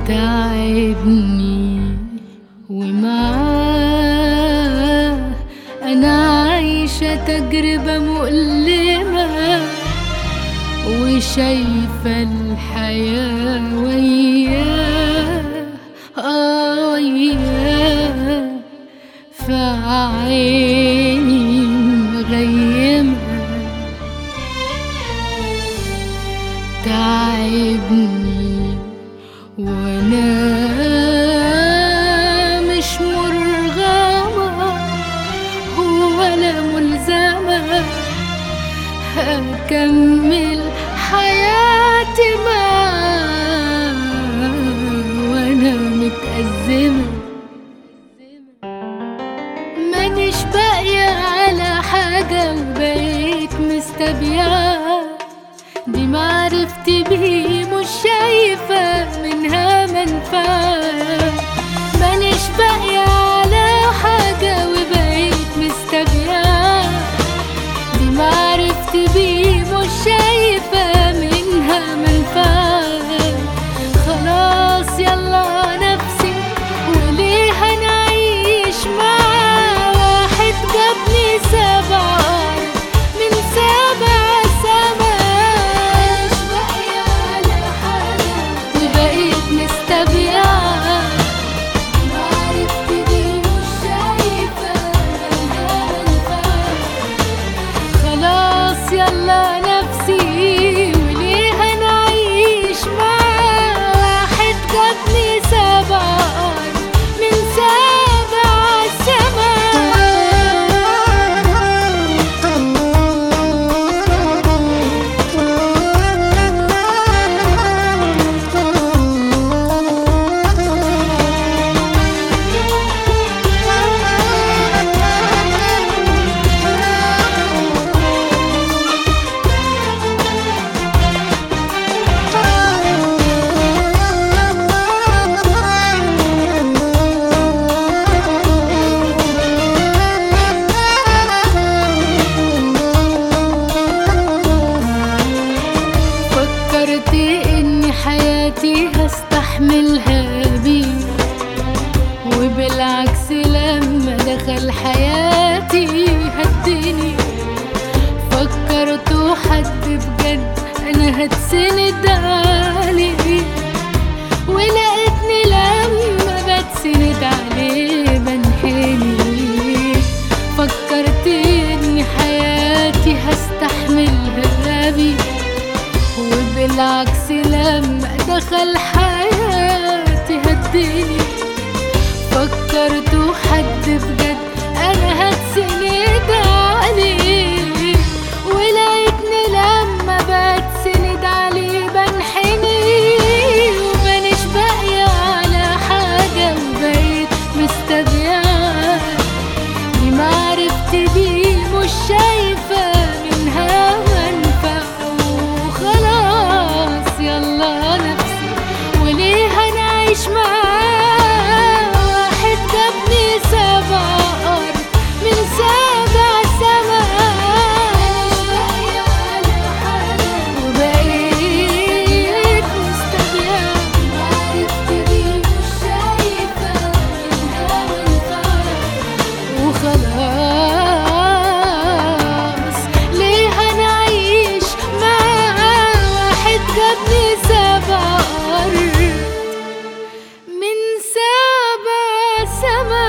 تعبني ومعاه أنا عايشة تجربة مؤلمة وشايفة الحياة وياه آه وياه في عيني مغيمة تعبني وانا مش مرغمة ولا ملزمة هكمل حياتي معاه وانا متأزمة مانيش باقية على حاجة وبقيت مستبيعة دي معرفتي بيه مش شايفة منها منفعة مانيش باقية على حاجة وبقيت مستبيعة دي معرفتي بيه مش شايفة منها منفعة خلاص يلا نفسي وليه هنعيش مع واحد جابني سبع من سبع سماء مش باقية على حاجة وبقيت مستبيعة معرفتي دي مش شايفة منها منفعة خلاص يلا نفسي وليه هنعيش مع واحد جابني سبع من سبع فكرت ان حياتي هستحملها بيه وبالعكس لما دخل حياتي هدني فكرت حد بجد انا هتسند عليه ولقيتني لما بتسند عليه بنحني فكرت ان حياتي هستحملها بيه وبالعكس لما دخل حياتي هديني فكرت حد بجد انا هتسند عليه ولقيتني لما بتسند عليه بنحني ومانيش باقية على حاجة وبقيت مستبيعة دي معرفتي بيه مش شايفة منها منفعة وخلاص يلا نفسي وليه هنعيش معاه واحد جابني سبع أرض من سبع سماء وبقيت مستبيعة معرفتي بيه مش شايفة منها منفعة وخلاص ليه هنعيش مع واحد جابني سبع أرض من سبع سما